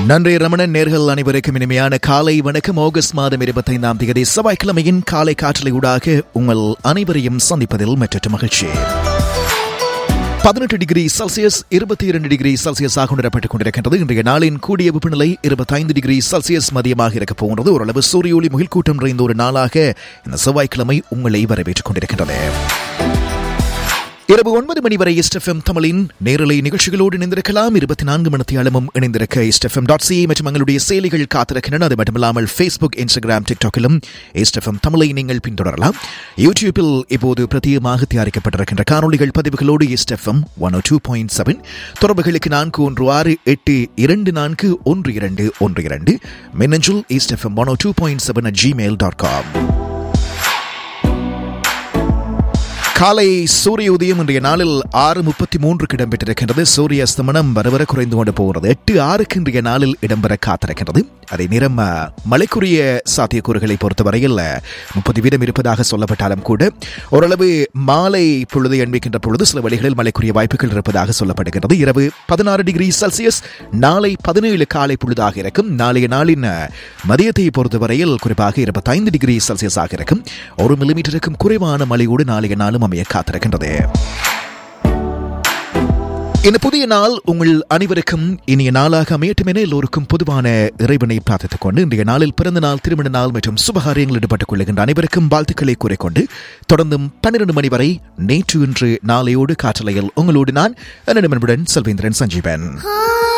நன்றி ரமணன் நேர்கள் அனைவருக்கும் இனிமையான காலை வணக்கம் ஆகஸ்ட் மாதம் இருபத்தைந்தாம் தேதி செவ்வாய்க்கிழமையின் காலை காற்றலை ஊடாக உங்கள் அனைவரையும் சந்திப்பதில் மற்றற்ற மகிழ்ச்சி பதினெட்டு டிகிரி செல்சியஸ் இருபத்தி இரண்டு டிகிரி செல்சியஸாக உணரப்பட்டுக் கொண்டிருக்கின்றது இன்றைய நாளின் கூடிய வெப்பநிலை இருபத்தைந்து டிகிரி செல்சியஸ் மதியமாக இருக்கப் போகின்றது ஓரளவு சூரிய ஒளி முகில்கூட்டம் நிறைந்த ஒரு நாளாக இந்த செவ்வாய்க்கிழமை உங்களை வரவேற்றுக் கொண்டிருக்கின்றது இரவு ஒன்பது மணி வரை எஸ்எஃப்எம் தமிழின் நேரலை நிகழ்ச்சிகளோடு இணைந்திருக்கலாம் இருபத்தி நான்கு மணித்தியாலமும் இணைந்திருக்க எஸ்எஃப்எம் டாட் சி மற்றும் எங்களுடைய செயலிகள் காத்திருக்கின்றன அது மட்டுமில்லாமல் ஃபேஸ்புக் இன்ஸ்டாகிராம் டிக்டாக்கிலும் எஸ்எஃப்எம் தமிழை நீங்கள் பின்தொடரலாம் யூடியூப்பில் இப்போது பிரத்யேகமாக தயாரிக்கப்பட்டிருக்கின்ற காணொலிகள் பதிவுகளோடு SFM one two point seven தொடர்புகளுக்கு நான்கு ஒன்று ஆறு எட்டு இரண்டு நான்கு ஒன்று இரண்டு ஒன்று இரண்டு மின்னஞ்சல் SFM one two point seven Gmail dot com காலை சூரிய உதயம் இன்றைய நாளில் ஆறு முப்பத்தி மூன்றுக்கு இடம்பெற்றிருக்கின்றது சூரிய அஸ்தமனம் வரவர குறைந்து கொண்டு போகிறது எட்டு ஆறுக்கு இன்றைய நாளில் இடம்பெற காத்திருக்கின்றது அதே நேரம் அஹ், மழைக்குரிய சாத்தியக்கூறுகளை பொறுத்தவரையில் அஹ், முப்பது வீதம் இருப்பதாக சொல்லப்பட்டாலும் கூட ஓரளவு மாலை பொழுதை அண்மிக்கின்ற பொழுது சில வழிகளில் மழைக்குரிய வாய்ப்புகள் இருப்பதாக சொல்லப்படுகிறது இரவு பதினாறு டிகிரி செல்சியஸ் நாளை பதினேழு காலை பொழுதாக இருக்கும் நாளைய நாளின் அஹ், மதியத்தை பொறுத்தவரையில் குறிப்பாக இருபத்தைந்து டிகிரி செல்சியஸாக இருக்கும் ஒரு மில்லிமீட்டருக்கும் குறைவான மழையோடு நாளைய நாளும் அமைய காத்திருக்கின்றது இந்த புதிய நாள் உங்கள் அனைவருக்கும் இனிய நாளாக அமையட்டும் என எல்லோருக்கும் பொதுவான இறைவனை பிரார்த்தித்துக் கொண்டு இன்றைய நாளில் பிறந்த நாள் திருமண நாள் மற்றும் சுபகாரியங்கள் ஈடுபட்டுக் கொள்கின்ற அனைவருக்கும் வாழ்த்துக்களை கூறிக்கொண்டு தொடர்ந்தும் பன்னிரண்டு மணி வரை நேற்று இன்று நாளையோடு காற்றலையில் உங்களோடு நான் என்னிடமன்புடன் செல்வேந்திரன் சஞ்சீவன்